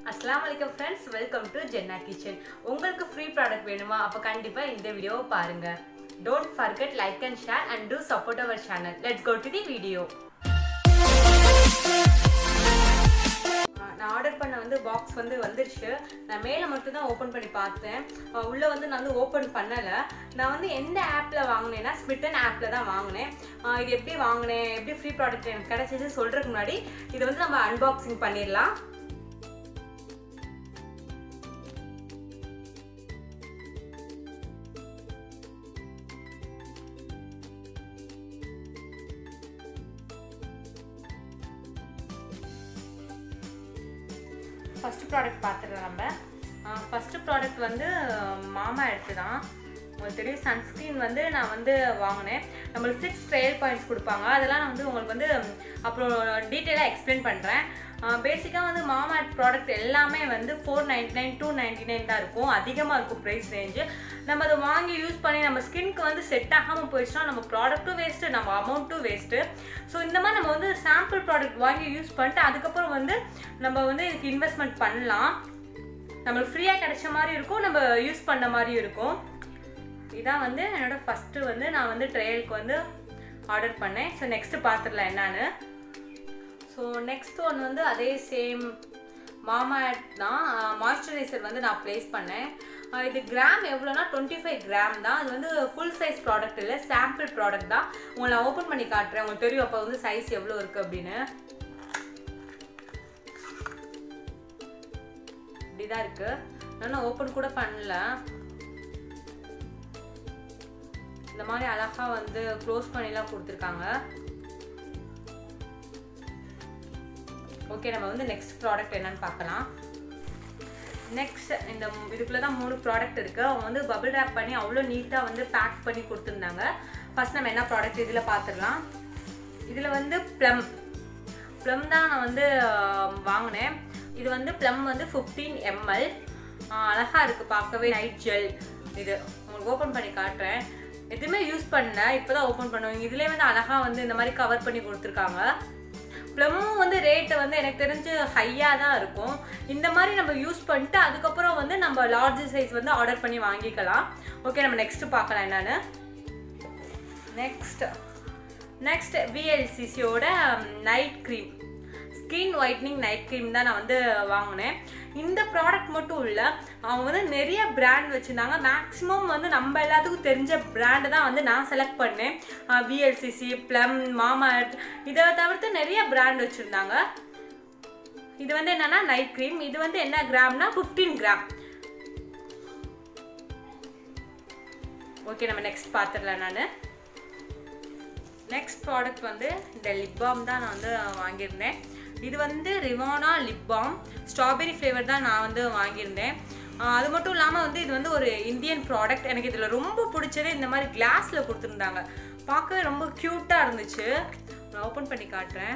அஸ்லாம் வலைக்கம் friends welcome to Jenna kitchen உங்களுக்கு ஃப்ரீ ப்ராடக்ட் வேணுமா அப்போ கண்டிப்பாக இந்த வீடியோவை பாருங்க don't forget like and share and do support our channel let's go to the video நான் ஆர்டர் பண்ண வந்து பாக்ஸ் வந்து வந்துருச்சு நான் மேலே மட்டும் தான் ஓப்பன் பண்ணி பார்த்தேன் அஹ் உள்ள வந்து நான் வந்து ஓப்பன் பண்ணலை நான் வந்து எந்த ஆப்பில் வாங்கினேன்னா ஸ்மிட்டன் ஆப்பில் தான் வாங்கினேன் அஹ் இது எப்படி வாங்கினேன் எப்படி ஃப்ரீ ப்ராடக்ட் எனக்கு கிடச்சிது சொல்கிறதுக்கு முன்னாடி இதை வந்து நம்ம அன்பாக்சிங் பண்ணிடலாம் ஃபஸ்ட்டு ப்ராடக்ட் பார்த்துடலாம் நம்ம ஃபஸ்ட்டு ப்ராடக்ட் வந்து மாமா எடுத்து தான் உங்களுக்கு தெரியும் சன்ஸ்க்ரீன் வந்து நான் வந்து வாங்கினேன் நம்மளுக்கு சிக்ஸ் ட்ரையல் பாயிண்ட்ஸ் கொடுப்பாங்க அதெல்லாம் நான் வந்து உங்களுக்கு வந்து அப்புறம் டீட்டெயிலாக எக்ஸ்பிளைன் பண்ணுறேன் பேசிக்காக வந்து மாமா ப்ராடக்ட் எல்லாமே வந்து four ninety nine two ninety nine தான் இருக்கும் அதிகமாக இருக்கும் ப்ரைஸ் ரேஞ்சு நம்ம அதை வாங்கி யூஸ் பண்ணி நம்ம ஸ்கின்க்கு வந்து செட் ஆகாமல் போயிடுச்சுன்னா நம்ம ப்ராடக்ட்டும் வேஸ்ட்டு நம்ம அமௌண்ட்டும் வேஸ்ட்டு ஸோ இந்த மாதிரி நம்ம வந்து சாம்பிள் ப்ராடக்ட் வாங்கி யூஸ் பண்ணிட்டு அதுக்கப்புறம் வந்து நம்ம வந்து இதுக்கு இன்வெஸ்ட்மெண்ட் பண்ணலாம் நம்மளுக்கு ஃப்ரீயாக கிடைச்ச மாதிரி இருக்கும் நம்ம யூஸ் பண்ண மாதிரியும் இருக்கும் இதான் வந்து என்னோடய ஃபஸ்ட்டு வந்து நான் வந்து ட்ரையலுக்கு வந்து ஆர்டர் பண்ணேன் ஸோ நெக்ஸ்ட்டு பார்த்துடலாம் என்னான்னு ஸோ நெக்ஸ்ட் ஒன் வந்து அதே சேம் மாமா தான் மாய்ஸ்சரைசர் வந்து நான் ப்ளேஸ் பண்ணேன் அஹ் இது கிராம் எவ்வளோனா டுவெண்ட்டி ஃபைவ் கிராம் தான் அது வந்து ஃபுல் சைஸ் ப்ராடக்ட் இல்லை சாம்பிள் ப்ராடக்ட் தான் உங்களை நான் ஓப்பன் பண்ணி காட்டுறேன் உங்களுக்கு தெரியும் அப்போ வந்து சைஸ் எவ்வளோ இருக்குது அப்படின்னு இப்படிதான் இருக்கு நான் ஓப்பன் கூட பண்ணல இந்த மாதிரி அழகா வந்து க்ளோஸ் பண்ணிலாம் கொடுத்துருக்காங்க ஓகே நம்ம வந்து நெக்ஸ்ட் ப்ராடக்ட் என்னன்னு பார்க்கலாம் நெக்ஸ்ட் இந்த இதுக்குள்ள தான் மூணு ப்ராடக்ட் இருக்குது அவங்க வந்து பபிள் ரேப் பண்ணி அவ்வளோ நீட்டாக வந்து பேக் பண்ணி கொடுத்துருந்தாங்க ஃபர்ஸ்ட் நம்ம என்ன ப்ராடக்ட் இதில் பார்த்துடலாம் இதில் வந்து ப்ளம் ப்ளம் தான் நான் வந்து வாங்கினேன் இது வந்து ப்ளம் வந்து ஃபிஃப்டீன் எம்எல் அழகாக இருக்குது பார்க்கவே நைட் ஜெல் இது உங்களுக்கு ஓப்பன் பண்ணி காட்டுறேன் எதுவுமே யூஸ் பண்ணல இப்போ தான் ஓப்பன் பண்ணுவாங்க இதுலேயே வந்து அழகாக வந்து இந்த மாதிரி கவர் பண்ணி கொடுத்துருக்காங்க ப்ளம்மும் வந்து ரேட்டு வந்து எனக்கு தெரிஞ்சு ஹையாக தான் இருக்கும் இந்த மாதிரி நம்ம யூஸ் பண்ணிட்டு அதுக்கப்புறம் வந்து நம்ம லார்ஜ் சைஸ் வந்து ஆர்டர் பண்ணி வாங்கிக்கலாம் ஓகே நம்ம நெக்ஸ்ட்டு பார்க்கலாம் என்னன்னு நெக்ஸ்ட் நெக்ஸ்ட் விஎல்சிசியோட night cream skin whitening night cream தான் நான் வந்து வாங்கினேன் இந்த ப்ராடக்ட் மட்டும் இல்லை அவங்க வந்து நிறைய பிராண்ட் வச்சுருந்தாங்க மேக்ஸிமம் வந்து நம்ம எல்லாத்துக்கும் தெரிஞ்ச பிராண்டு தான் வந்து நான் செலக்ட் பண்ணேன் விஎல்சிசி ப்ளம் மாமா இதை தவிர்த்து நிறைய பிராண்ட் வச்சுருந்தாங்க இது வந்து என்னன்னா நைட் க்ரீம் இது வந்து என்ன கிராம்னா ஃபிஃப்டீன் கிராம் ஓகே நம்ம நெக்ஸ்ட் பார்த்துடலாம் நான் நெக்ஸ்ட் ப்ராடக்ட் வந்து இந்த லிப் பாம் தான் நான் வந்து வாங்கியிருந்தேன் இது வந்து ரிவானா லிப் பாம் ஸ்ட்ராபெரி ஃப்ளேவர் தான் நான் வந்து வாங்கியிருந்தேன் அது மட்டும் இல்லாமல் வந்து இது வந்து ஒரு இந்தியன் ப்ராடக்ட் எனக்கு இதில் ரொம்ப பிடிச்சது இந்த மாதிரி கிளாஸில் கொடுத்துருந்தாங்க பார்க்கவே ரொம்ப க்யூட்டாக இருந்துச்சு நான் ஓப்பன் பண்ணி காட்டுறேன்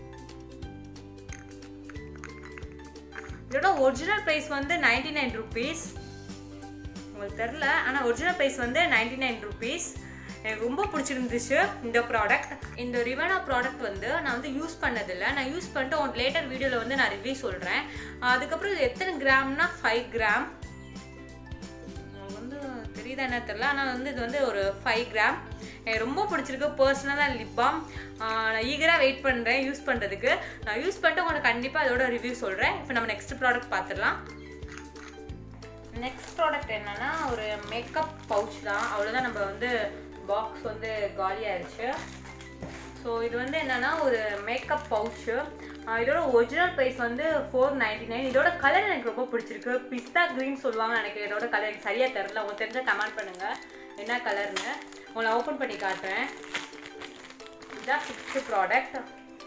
இதோட ஒரிஜினல் ப்ரைஸ் வந்து நைன்டி நைன் ருபீஸ் உங்களுக்கு தெரில ஆனால் ஒரிஜினல் ப்ரைஸ் வந்து நைன்டி நைன் ருபீஸ் எனக்கு ரொம்ப பிடிச்சிருந்துச்சு இந்த ப்ராடக்ட் இந்த ரிவனா ப்ராடக்ட் வந்து நான் வந்து யூஸ் பண்ணதில்லை நான் யூஸ் பண்ணிட்டு உன் லேட்டர் வீடியோவில் வந்து நான் ரிவ்யூ சொல்கிறேன் அதுக்கப்புறம் இது எத்தனை கிராம்னா ஃபைவ் கிராம் உங்களுக்கு வந்து தெரியுதா என்ன தெரில ஆனால் வந்து இது வந்து ஒரு ஃபைவ் கிராம் எனக்கு ரொம்ப பிடிச்சிருக்கு பர்சனலாக லிப் பாம் நான் ஈகராக வெயிட் பண்ணுறேன் யூஸ் பண்ணுறதுக்கு நான் யூஸ் பண்ணிட்டு உங்களுக்கு கண்டிப்பாக அதோட ரிவ்யூ சொல்கிறேன் இப்போ நம்ம நெக்ஸ்ட் ப்ராடக்ட் பார்த்துடலாம் நெக்ஸ்ட் ப்ராடக்ட் என்னன்னா ஒரு மேக்கப் பவுச் தான் அவ்வளோதான் நம்ம வந்து பாக்ஸ் வந்து காலி ஆயிடுச்சு ஸோ இது வந்து என்னென்னா ஒரு மேக்கப் பவுச்சு இதோட ஒரிஜினல் ப்ரைஸ் வந்து ஃபோர் நைன்டி நைன் இதோட கலர் எனக்கு ரொம்ப பிடிச்சிருக்கு பிஸ்தா க்ரீன் சொல்லுவாங்க எனக்கு இதோட கலர் எனக்கு சரியாக தெரில உங்களுக்கு தெரிஞ்சால் கமெண்ட் பண்ணுங்கள் என்ன கலர்னு உங்களை ஓப்பன் பண்ணி காட்டுறேன் இதுதான் ஃபிஃப்த்து ப்ராடக்ட்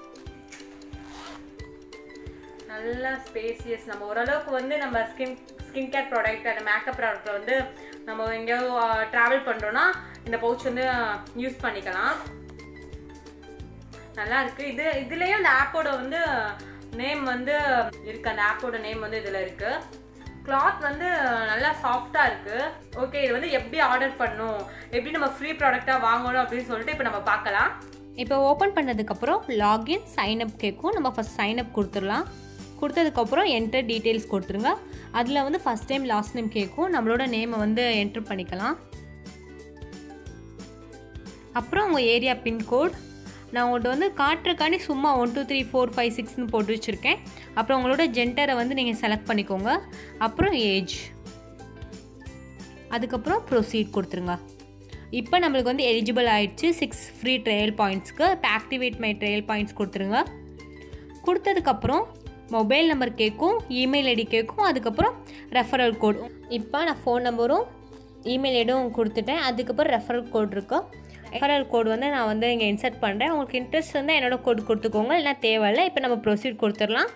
நல்ல ஸ்பேசியஸ் நம்ம ஓரளவுக்கு வந்து நம்ம ஸ்கின் ஸ்கின் கேர் ப்ராடக்ட் அந்த மேக்கப் ப்ராடக்ட் வந்து நம்ம எங்கேயோ ட்ராவல் பண்ணுறோன்னா இந்த பவுச் வந்து யூஸ் பண்ணிக்கலாம் நல்லா இருக்கு இது இதுலேயும் அந்த ஆப்போட வந்து நேம் வந்து இருக்கு அந்த ஆப்போட நேம் வந்து இதில் இருக்கு கிளாத் வந்து நல்லா சாஃப்டாக இருக்கு ஓகே இது வந்து எப்படி ஆர்டர் பண்ணும் எப்படி நம்ம ஃப்ரீ ப்ராடக்டாக வாங்கணும் அப்படின்னு சொல்லிட்டு இப்போ நம்ம பார்க்கலாம் இப்போ ஓப்பன் பண்ணதுக்கப்புறம் லாகின் சைன்அப் கேட்கும் நம்ம ஃபஸ்ட் சைன்அப் கொடுத்துடலாம் கொடுத்ததுக்கப்புறம் என்டர் டீட்டெயில்ஸ் கொடுத்துருங்க அதில் வந்து ஃபஸ்ட் டைம் லாஸ்ட் நேம் கேட்கும் நம்மளோட நேமை வந்து என்ட்ரு பண்ணிக்கலாம் அப்புறம் உங்கள் ஏரியா பின்கோட் நான் உங்கள்கிட்ட வந்து காட்டுறக்காண்டி சும்மா one two three four five சிக்ஸ்னு போட்டு வச்சுருக்கேன் அப்புறம் உங்களோட ஜென்டரை வந்து நீங்கள் செலக்ட் பண்ணிக்கோங்க அப்புறம் ஏஜ் அதுக்கப்புறம் ப்ரொசீட் கொடுத்துருங்க இப்போ நம்மளுக்கு வந்து எலிஜிபிள் ஆயிடுச்சு சிக்ஸ் ஃப்ரீ ட்ரையல் பாயிண்ட்ஸ்க்கு இப்போ ஆக்டிவேட் மை ட்ரையல் பாயிண்ட்ஸ் கொடுத்துருங்க கொடுத்ததுக்கப்புறம் மொபைல் நம்பர் கேட்கும் இமெயில் ஐடி கேட்கும் அதுக்கப்புறம் ரெஃபரல் கோட் இப்போ நான் ஃபோன் நம்பரும் இமெயில் ஐடியும் கொடுத்துட்டேன் அதுக்கப்புறம் ரெஃபரல் கோட் இருக்கு ரெஃபரல் கோட் வந்து நான் வந்து இங்கே இன்சர்ட் பண்ணுறேன் உங்களுக்கு இன்ட்ரெஸ்ட் இருந்தால் என்னோட கோட் கொடுத்துக்கோங்க இல்லைனா தேவையில்லை இப்போ நம்ம ப்ரொசீட் கொடுத்துடலாம்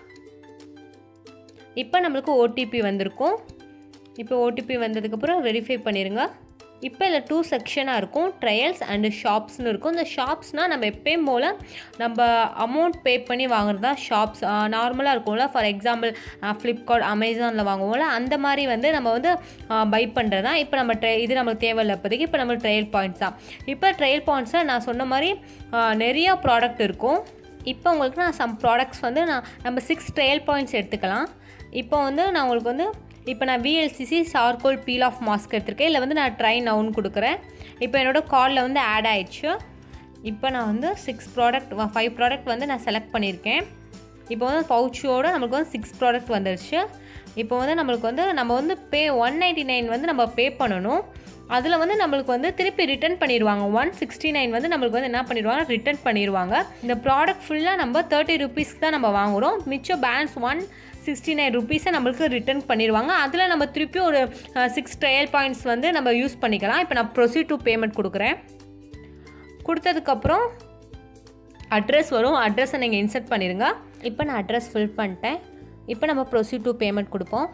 இப்போ நம்மளுக்கு ஓடிபி வந்திருக்கும் இப்போ ஓடிபி வந்ததுக்கப்புறம் வெரிஃபை பண்ணிடுங்க இப்போ இதில் டூ செக்ஷனாக இருக்கும் ட்ரையல்ஸ் அண்டு ஷாப்ஸ்னு இருக்கும் இந்த ஷாப்ஸ்னால் நம்ம எப்பயும் போல் நம்ம அமௌண்ட் பே பண்ணி வாங்குறது தான் ஷாப்ஸ் நார்மலாக இருக்கும்ல ஃபார் எக்ஸாம்பிள் ஃப்ளிப்கார்ட் அமேசானில் வாங்குவோம்ல அந்த மாதிரி வந்து நம்ம வந்து பை பண்ணுறது தான் இப்போ நம்ம ட்ரை இது நம்மளுக்கு தேவையில்லை இப்போதைக்கு இப்போ நம்ம ட்ரையல் பாயிண்ட்ஸ் தான் இப்போ ட்ரையல் பாயிண்ட்ஸில் நான் சொன்ன மாதிரி நிறையா ப்ராடக்ட் இருக்கும் இப்போ உங்களுக்கு நான் சம் ப்ராடக்ட்ஸ் வந்து நான் நம்ம சிக்ஸ் ட்ரையல் பாயிண்ட்ஸ் எடுத்துக்கலாம் இப்போ வந்து நான் உங்களுக்கு வந்து இப்போ நான் VLCC charcoal peel off mask எடுத்திருக்கேன் இல்லை வந்து நான் ட்ரை நவுன் கொடுக்குறேன் இப்போ என்னோடய காலில் வந்து ஆட் ஆயிடுச்சு இப்போ நான் வந்து சிக்ஸ் ப்ராடக்ட் ஃபைவ் ப்ராடக்ட் வந்து நான் செலக்ட் பண்ணியிருக்கேன் இப்போ வந்து பவுச்சோடு நம்மளுக்கு வந்து சிக்ஸ் ப்ராடக்ட் வந்துருச்சு இப்போ வந்து நம்மளுக்கு வந்து நம்ம வந்து பே ஒன் நைன்ட்டி நைன் வந்து நம்ம பே பண்ணணும் அதில் வந்து நம்மளுக்கு வந்து திருப்பி ரிட்டர்ன் பண்ணிடுவாங்க ஒன் சிக்ஸ்டி நைன் வந்து நம்மளுக்கு வந்து என்ன பண்ணிடுவாங்க ரிட்டர்ன் பண்ணிடுவாங்க இந்த ப்ராடக்ட் ஃபுல்லாக நம்ம தேர்ட்டி ருபீஸ்க்கு தான் நம்ம வாங்குகிறோம் மிச்சம் பேலன்ஸ் ஒன் சிக்ஸ்டி நைன் ருபீஸை நம்மளுக்கு ரிட்டர்ன் பண்ணிடுவாங்க அதில் நம்ம திருப்பி ஒரு சிக்ஸ் ட்ரையல் பாயிண்ட்ஸ் வந்து நம்ம யூஸ் பண்ணிக்கலாம் இப்போ நான் ப்ரொசீட் டு பேமெண்ட் கொடுக்குறேன் கொடுத்ததுக்கப்புறம் அட்ரஸ் வரும் அட்ரஸை நீங்கள் இன்சர்ட் பண்ணிடுங்க இப்போ நான் அட்ரஸ் ஃபில் பண்ணிட்டேன் இப்போ நம்ம ப்ரொசீட் டு பேமெண்ட் கொடுப்போம்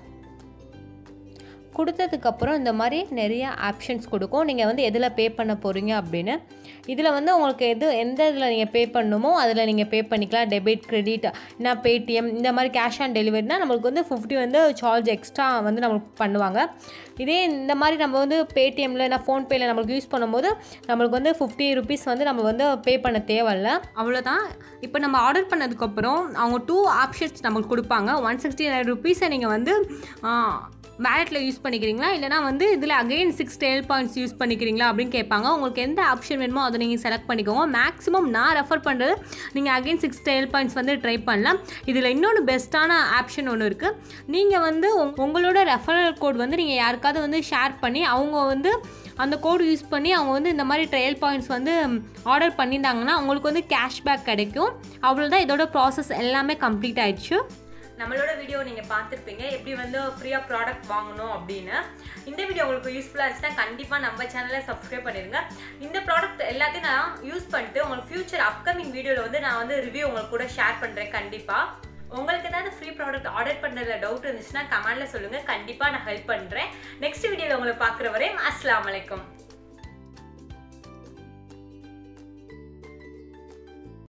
கொடுத்ததுக்கப்புறம் இந்த மாதிரி நிறைய ஆப்ஷன்ஸ் கொடுக்கும் நீங்கள் வந்து எதில் பே பண்ண போகிறீங்க அப்படின்னு இதில் வந்து உங்களுக்கு எது எந்த இதில் நீங்கள் பே பண்ணணுமோ அதில் நீங்கள் பே பண்ணிக்கலாம் டெபிட் கிரெடிட் என்ன பேடிஎம் இந்த மாதிரி கேஷ் ஆன் டெலிவரினா நம்மளுக்கு வந்து ஃபிஃப்டி வந்து சார்ஜ் எக்ஸ்ட்ரா வந்து நம்மளுக்கு பண்ணுவாங்க இதே இந்த மாதிரி நம்ம வந்து பேடிஎம்மில் நான் ஃபோன்பேயில் நம்மளுக்கு யூஸ் பண்ணும்போது நம்மளுக்கு வந்து ஃபிஃப்டி ருபீஸ் வந்து நம்ம வந்து பே பண்ண தேவையில்ல அவ்வளோதான் இப்போ நம்ம ஆர்டர் பண்ணதுக்கப்புறம் அவங்க டூ ஆப்ஷன்ஸ் நம்மளுக்கு கொடுப்பாங்க ஒன் சிக்ஸ்டி நைன் ருபீஸை நீங்கள் வந்து வேலெட்டில் யூஸ் பண்ணிக்கிறீங்களா இல்லைனா வந்து இதில் again sixty points use பண்ணிக்கிறீங்களா அப்படின்னு கேட்பாங்க உங்களுக்கு எந்த ஆப்ஷன் வேணுமோ அதை நீங்கள் செலக்ட் பண்ணிக்கோங்க மேக்ஸிமம் நான் ரெஃபர் பண்ணுறது நீங்கள் அகெயின் சிக்ஸ் டெல் பாயிண்ட்ஸ் வந்து ட்ரை பண்ணலாம் இதில் இன்னொன்று பெஸ்ட்டான ஆப்ஷன் ஒன்று இருக்குது நீங்கள் வந்து உங்- உங்களோட ரெஃபரல் கோட் வந்து நீங்கள் யாருக்காவது வந்து ஷேர் பண்ணி அவங்க வந்து அந்த கோடு யூஸ் பண்ணி அவங்க வந்து இந்த மாதிரி ட்ரையல் பாயிண்ட்ஸ் வந்து ஆர்டர் பண்ணியிருந்தாங்கன்னா உங்களுக்கு வந்து கேஷ்பேக் கிடைக்கும் அவ்வளோதான் இதோட ப்ராசஸ் எல்லாமே கம்ப்ளீட் ஆயிடுச்சு நம்மளோட வீடியோ நீங்கள் பார்த்துருப்பீங்க எப்படி வந்து ஃப்ரீயாக ப்ராடக்ட் வாங்கணும் அப்படின்னு இந்த வீடியோ உங்களுக்கு யூஸ்ஃபுல்லாக இருந்துச்சுன்னா கண்டிப்பாக நம்ம சேனலை சப்ஸ்கிரைப் பண்ணிடுங்க இந்த ப்ராடக்ட் எல்லாத்தையும் நான் யூஸ் பண்ணிட்டு உங்களுக்கு ஃபியூச்சர் அப்கமிங் வீடியோவில் வந்து நான் வந்து ரிவ்யூ உங்களுக்கு கூட ஷேர் பண்ணுறேன் கண்டிப்பாக உங்களுக்கு ஏதாவது ஃப்ரீ ப்ராடக்ட் ஆர்டர் பண்ணுறதுல டவுட் இருந்துச்சுன்னா கமெண்ட்டில் சொல்லுங்கள் கண்டிப்பாக நான் ஹெல்ப் பண்ணுறேன் நெக்ஸ்ட் வீடியோவில் உங்களை பார்க்குற வரையும் அஸ்ஸலாமு அலைக்கும்